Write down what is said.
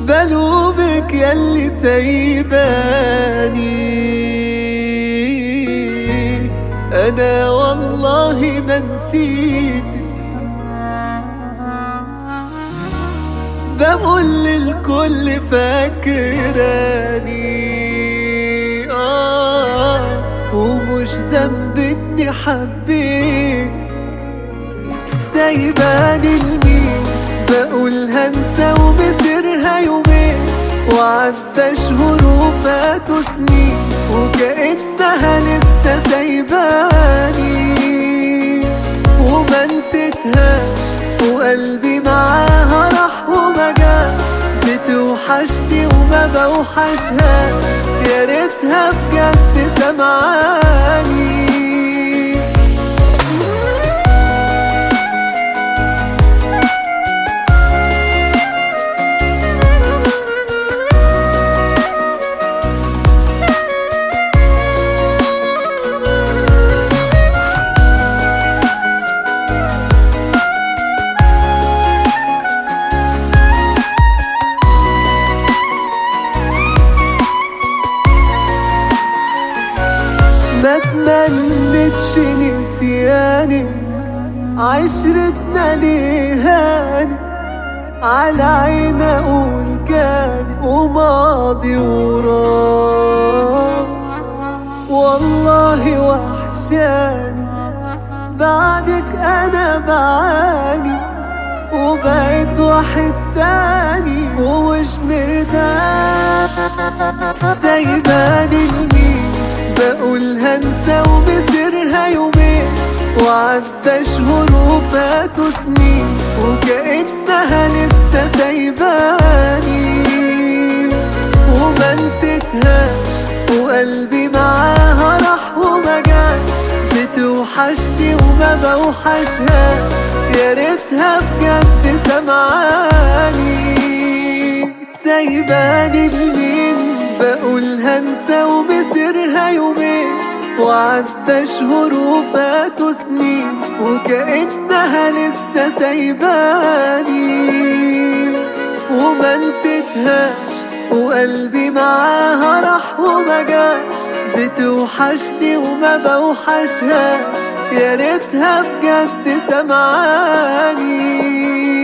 بلومك ياللي سايباني انا والله ما نسيتك بقول للكل فاكراني آه ومش ذنب اني حبيت سايباني لمين بقول هنسى ومسيرها يومين وعدى شهور وفاتوا سنين وكأنها لسه سايباني وما نسيتهاش وقلبي معاها راح وما جاش بتوحشني وما بوحشهاش يا ريتها بجد سمعاني ما تمنتش نسياني عشرتنا ليهاني على عين اقول كان وماضي وراك والله وحشاني بعدك انا بعاني وبقيت واحد تاني ومش مرتاح سايباني لمين بقول هنسى ومسيرها يومين وعدى شهور وفاتوا سنين وكأنها لسه سايباني وما نسيتهاش وقلبي معاها راح وما جاش بتوحشني وما بوحشهاش يا ريتها بجد سمعاني سايباني لمين بقول هنسى ومسيرها يومين وعدى شهور وفاتوا سنين وكأنها لسه سايباني وما نسيتهاش وقلبي معاها راح وما جاش بتوحشني وما بوحشهاش يا ريتها بجد سمعاني